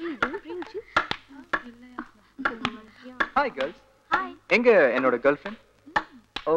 Hi girls எங்க என்னோட girl friend oh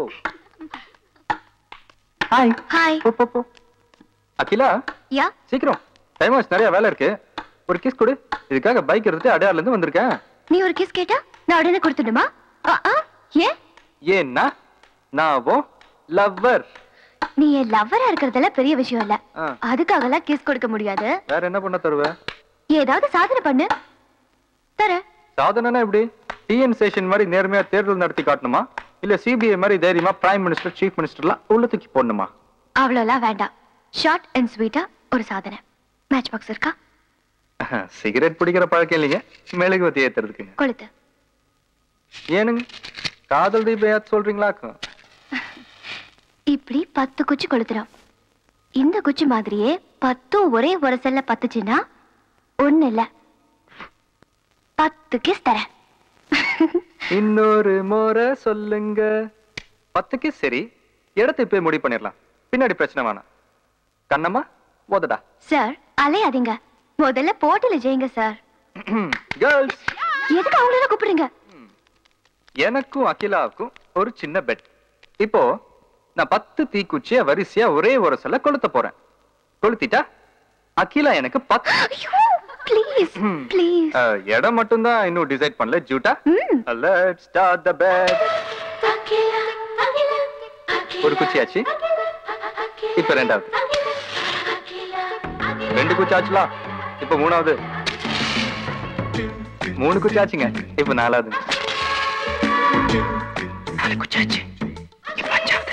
hi hi போ போ போ அகிலா யா சீக்கிரம் டைம் ஆச்சு நிறைய வேலை இருக்கு ஒரு கிஸ் கொடு இதுக்காக பைக் எடுத்து அடையார்ல இருந்து வந்திருக்கேன் நீ ஒரு கிஸ் கேட்டா நான் உடனே கொடுத்துடுமா ஆ, ஆ, ஏன் ஏன்னா நான் ஓ லவ்வர் நீ என் லவ்வரா இருக்கிறதெல்லாம் பெரிய விஷயம் இல்ல ஆ. அதுக்காகலாம் கிஸ் கொடுக்க முடியாது வேற என்ன பண்ண தருவ ஏதாவது சாதனை பண்ணு தர சாதனைனா எப்படி டிஎன் ஸ்டேஷன் மாதிரி நேர்மையா தேர்தல் நடத்தி காட்டணுமா இல்ல சிபிஐ மாதிரி தைரியமா பிரைம் மினிஸ்டர் சீஃப் மினிஸ்டர்லாம் உள்ள தூக்கி போடணுமா அவ்வளோலாம் வேண்டாம் ஷார்ட் அண்ட் ஸ்வீட்டா ஒரு சாதனை மேட்ச் பாக்ஸ் இருக்கா சிகரெட் பிடிக்கிற பழக்கம் இல்லைங்க மெழுகுவத்தி ஏத்துறதுக்குங்க கொளுத்து ஏனுங்க காதல் தீபம் ஏத்து சொல்றீங்களாக்கும் இப்படி பத்து குச்சி கொளுத்துறோம் இந்த குச்சி மாதிரியே பத்தும் ஒரே ஒரு செல்ல பத்துச்சுன்னா ஒண்ணு இல்ல பத்து கிஸ் தரேன் இன்னொரு முறை சொல்லுங்க பத்துக்கு சரி இடத்தை போய் முடிவு பண்ணிடலாம் பின்னாடி பிரச்சனை வேணாம் கண்ணம்மா போதடா சார் அலையாதீங்க முதல்ல போட்டியில ஜெயிங்க சார் கேர்ள்ஸ் எதுக்கு அவங்கள கூப்பிடுறீங்க எனக்கும் அகிலாவுக்கும் ஒரு சின்ன பெட் இப்போ நான் பத்து தீக்குச்சிய வரிசையா ஒரே ஒரு சொல்ல கொளுத்த போறேன் கொளுத்திட்டா அகிலா எனக்கு பத்து ப்ளீஸ் ப்ளீஸ் அஹ், இடம் மட்டும்தான் இன்னும் டிசைட் பண்ணல ஜூட்டா ம் லெட்ஸ் ஸ்டார்ட் த பெட் ஒரு குச்சி ஆச்சு இப்ப ரெண்டாவது ரெண்டு குச்சி ஆச்சுலா இப்ப மூணாவது மூணு குச்சி ஆச்சுங்க இப்ப நாலாவது நாலு குச்சி ஆச்சு இப்ப அஞ்சாவது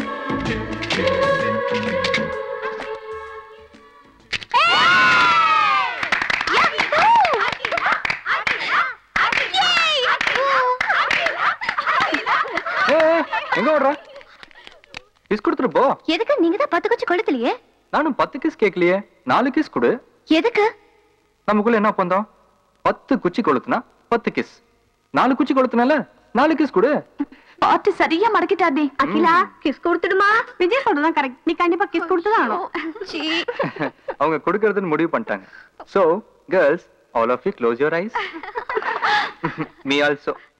ஏய், ஏய், எங்க ஓடுற கிஸ் கொடுத்துட்டு போ எதுக்கு நீங்க தான் பத்து குச்சி கொளுத்தலையே நானும் பத்து கிஸ் கேட்கலையே நாலு கிஸ் கொடு எதுக்கு நமக்குள்ள என்ன ஒப்பந்தம் பத்து குச்சி கொளுத்துனா பத்து கிஸ் நாலு குச்சி கொளுத்துனால நாலு கிஸ் கொடு பாட்டு சரியா மடக்கிட்டாடி அகிலா கிஸ் கொடுத்துடுமா விஜய் சொல்றதுதான் கரெக்ட் நீ கண்டிப்பா கிஸ் கொடுத்துதான் ஆகணும் அவங்க கொடுக்கறதுன்னு முடிவு பண்ணிட்டாங்க so girls all of you close your eyes me also